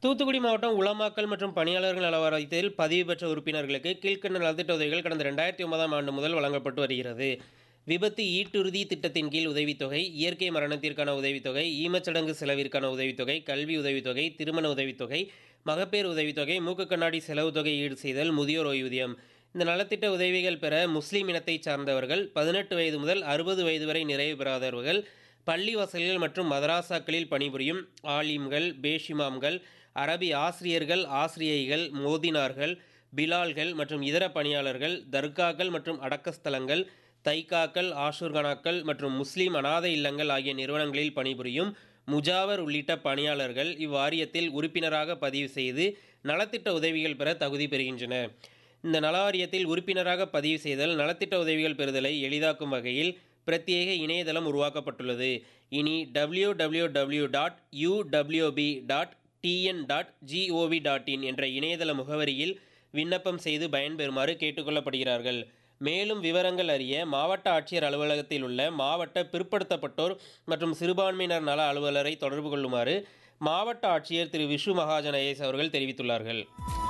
தூத்துக்குடி மாவட்டம் உலமாக்கல் மற்றும் பணியாளர்கள் நல வாரியத்தில் பதிவு பெற்ற உறுப்பினர்களுக்கு கீழ்க்கண்ட நலத்திட்ட உதவிகள் கடந்த ரெண்டாயிரத்தி ஒன்பதாம் ஆண்டு முதல் வழங்கப்பட்டு வருகிறது விபத்து ஈட்டுறுதி திட்டத்தின் கீழ் உதவித்தொகை இயற்கை மரணத்திற்கான உதவித்தொகை ஈமச்சடங்கு செலவிற்கான உதவித்தொகை கல்வி உதவித்தொகை திருமண உதவித்தொகை மகப்பேறு உதவித்தொகை மூக்கு கண்ணாடி செலவு தொகை ஈடு செய்தல் முதியோர் ஓய்வூதியம் இந்த நலத்திட்ட உதவிகள் பெற முஸ்லீம் இனத்தைச் சார்ந்தவர்கள் பதினெட்டு வயது முதல் அறுபது வயது வரை நிறைவு பெறாதவர்கள் பள்ளி வசதிகள் மற்றும் மதராசாக்களில் பணிபுரியும் ஆலிம்கள் பேஷிமாம்கள் அரபி ஆசிரியர்கள் ஆசிரியைகள் மோதினார்கள் பிலால்கள் மற்றும் இதர பணியாளர்கள் தர்காக்கள் மற்றும் அடக்கஸ்தலங்கள் தைக்காக்கள் ஆஷூர்கானாக்கள் மற்றும் முஸ்லீம் அனாதை இல்லங்கள் ஆகிய நிறுவனங்களில் பணிபுரியும் முஜாவர் உள்ளிட்ட பணியாளர்கள் இவ்வாரியத்தில் உறுப்பினராக பதிவு செய்து நலத்திட்ட உதவிகள் பெற தகுதி பெறுகின்றன இந்த நல வாரியத்தில் உறுப்பினராக பதிவு செய்தல் நலத்திட்ட உதவிகள் பெறுதலை எளிதாக்கும் வகையில் பிரத்யேக இணையதளம் உருவாக்கப்பட்டுள்ளது இனி W W W dot UWP dot TN dot GOV dot in என்ற இணையதள முகவரியில் விண்ணப்பம் செய்து பயன்பெறுமாறு கேட்டுக்கொள்ளப்படுகிறார்கள் மேலும் விவரங்கள் அறிய மாவட்ட ஆட்சியர் அலுவலகத்தில் உள்ள மாவட்ட பிற்படுத்தப்பட்டோர் மற்றும் சிறுபான்மையினர் நல அலுவலரை தொடர்பு கொள்ளுமாறு மாவட்ட ஆட்சியர் திரு விஷு மகாஜன் ஐஎஸ் அவர்கள் தெரிவித்துள்ளார்கள்